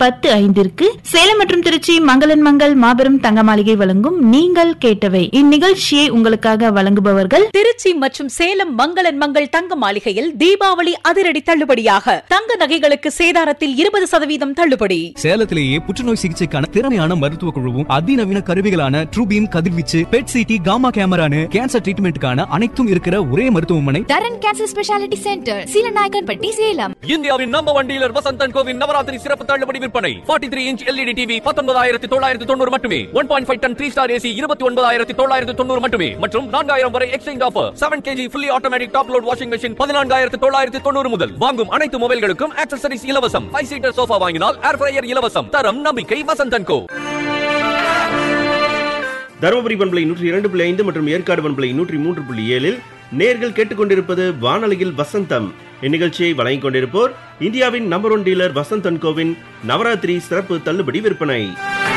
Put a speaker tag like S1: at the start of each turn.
S1: பத்து ஐந்திற்கு சேலம் மற்றும் திருச்சி மங்களன் மங்கள் மாபெரும் தங்க மாளிகை வழங்கும் நீங்கள் கேட்டவை இந்நிகழ்ச்சியை உங்களுக்காக வழங்குபவர்கள்
S2: திருச்சி மற்றும் சேலம் மங்களன் மங்கள் தங்க மாளிகையில் தீபாவளி அதிரடி தள்ளுபடியாக தங்க நகைகளுக்கு சேதாரத்தில் இருபது சதவீதம் தள்ளுபடி
S3: சேலத்திலேயே புற்றுநோய் சிகிச்சைக்கான திறமையான மருத்துவ குழுவும் அதிநவீன கருவிகளான ட்ரூபீம் கதிர்வீச்சு பெட் சிடி காமா கேமரானு கேன்சர் ட்ரீட்மெண்ட்டுக்கான அனைத்தும் இருக்கிற ஒரே மருத்துவமனை
S4: Dharan cancer speciality centre Seelanayakkanpatti Salem
S5: இந்தியாவின் நம்பர் ஒன் டீலர் வசந்தன் கோவின் நவராத்திரி சிறப்பு தள்ளுபடி விற்பனை 43 த்ரீ இன்ச் எல்இடி டிவி பத்தொன்பதாயிரத்தி தொள்ளாயிரத்தி தொண்ணூறு மட்டுமே one point five ton three star AC இருபத்தி ஒன்பதாயிரத்தி தொள்ளாயிரத்தி தொண்ணூறு மட்டுமே மற்றும் நான்காயிரம் வரை exchange offer seven KG fully automatic top load washing machine பதினான்காயிரத்தி தொள்ளாயிரத்தி தொண்ணூறு முதல் வாங்கும் அனைத்து மொபைல்களுக்கும் ஆக்சசரிஸ் இலவசம் ஃபைவ் சீட்டர் சோஃபா வாங்கினால் ஏர் ஃப்ரையர் இலவசம் தரம் நம்பிக்கை வசந்தன் கோ
S6: தருமபுரி பண்பலை நூற்றி இரண்டு புள்ளி ஐந்து மற்றும் ஏற்காடு பண்பலை நூற்றி மூன்று புள்ளி ஏழில் நேர்கள் கேட்டுக்கொண்டிருப்பது வானொலியில் வசந்தம் இந்நிகழ்ச்சியை வழங்கிக் கொண்டிருப்போர் இந்தியாவின் number one dealer Vasanth and கோவின் நவராத்திரி சிறப்பு தள்ளுபடி விற்பனை